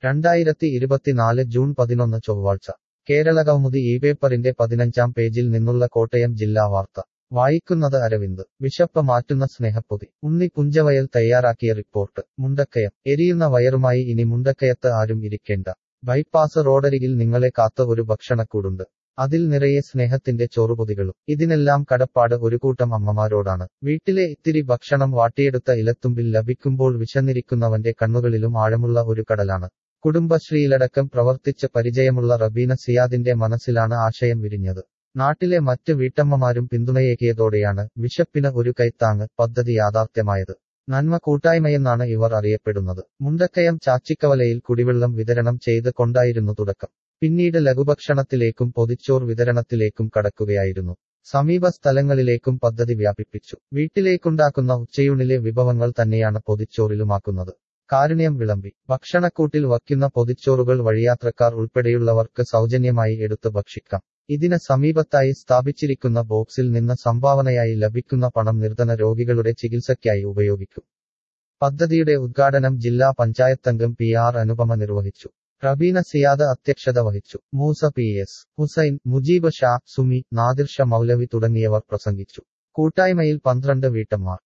രണ്ടായിരത്തി ഇരുപത്തിനാല് ജൂൺ പതിനൊന്ന് ചൊവ്വാഴ്ച കേരളകൗമുദി ഈ പേപ്പറിന്റെ പതിനഞ്ചാം പേജിൽ നിന്നുള്ള കോട്ടയം ജില്ലാ വാർത്ത വായിക്കുന്നത് അരവിന്ദ് വിശപ്പ് മാറ്റുന്ന സ്നേഹപ്പൊതി ഉണ്ണി പുഞ്ചവയൽ തയ്യാറാക്കിയ റിപ്പോർട്ട് മുണ്ടക്കയം എരിയുന്ന വയറുമായി ഇനി മുണ്ടക്കയത്ത് ആരും ഇരിക്കേണ്ട ബൈപ്പാസ് റോഡരികിൽ നിങ്ങളെ കാത്ത ഒരു ഭക്ഷണക്കൂടുണ്ട് അതിൽ നിറയെ സ്നേഹത്തിന്റെ ചോറുപൊതികളും ഇതിനെല്ലാം കടപ്പാട് ഒരു കൂട്ടം അമ്മമാരോടാണ് വീട്ടിലെ ഇത്തിരി ഭക്ഷണം വാട്ടിയെടുത്ത ഇലത്തുമ്പിൽ ലഭിക്കുമ്പോൾ വിശന്നിരിക്കുന്നവന്റെ കണ്ണുകളിലും ആഴമുള്ള ഒരു കടലാണ് കുടുംബശ്രീയിലടക്കം പ്രവർത്തിച്ച് പരിചയമുള്ള റബീന സിയാദിന്റെ മനസ്സിലാണ് ആശയം വിരിഞ്ഞത് നാട്ടിലെ മറ്റ് വീട്ടമ്മമാരും പിന്തുണയേകിയതോടെയാണ് വിശപ്പിന് ഒരു കൈത്താങ് പദ്ധതി യാഥാർത്ഥ്യമായത് നന്മ കൂട്ടായ്മയെന്നാണ് ഇവർ അറിയപ്പെടുന്നത് മുണ്ടക്കയം ചാച്ചിക്കവലയിൽ കുടിവെള്ളം വിതരണം ചെയ്ത് കൊണ്ടായിരുന്നു തുടക്കം പിന്നീട് ലഘുഭക്ഷണത്തിലേക്കും പൊതിച്ചോർ വിതരണത്തിലേക്കും കടക്കുകയായിരുന്നു സമീപ സ്ഥലങ്ങളിലേക്കും പദ്ധതി വ്യാപിപ്പിച്ചു വീട്ടിലേക്കുണ്ടാക്കുന്ന ഉച്ചയൂണിലെ വിഭവങ്ങൾ തന്നെയാണ് പൊതിച്ചോറിലുമാക്കുന്നത് കാരുണ്യം വിളമ്പി ഭക്ഷണക്കൂട്ടിൽ വയ്ക്കുന്ന പൊതിച്ചോറുകൾ വഴിയാത്രക്കാർ ഉൾപ്പെടെയുള്ളവർക്ക് സൗജന്യമായി എടുത്ത് ഭക്ഷിക്കാം ഇതിന് സമീപത്തായി സ്ഥാപിച്ചിരിക്കുന്ന ബോക്സിൽ നിന്ന് സംഭാവനയായി ലഭിക്കുന്ന പണം നിർധന രോഗികളുടെ ചികിത്സയ്ക്കായി ഉപയോഗിക്കും പദ്ധതിയുടെ ഉദ്ഘാടനം ജില്ലാ പഞ്ചായത്തംഗം പി ആർ അനുപമ നിർവഹിച്ചു റബീന സിയാദ് അധ്യക്ഷത വഹിച്ചു Moosa P S Hussain Mujeeb Shah Sumi Nadirsha Moulavi തുടങ്ങിയവർ പ്രസംഗിച്ചു കൂട്ടായ്മയിൽ പന്ത്രണ്ട് വീട്ടമ്മമാർ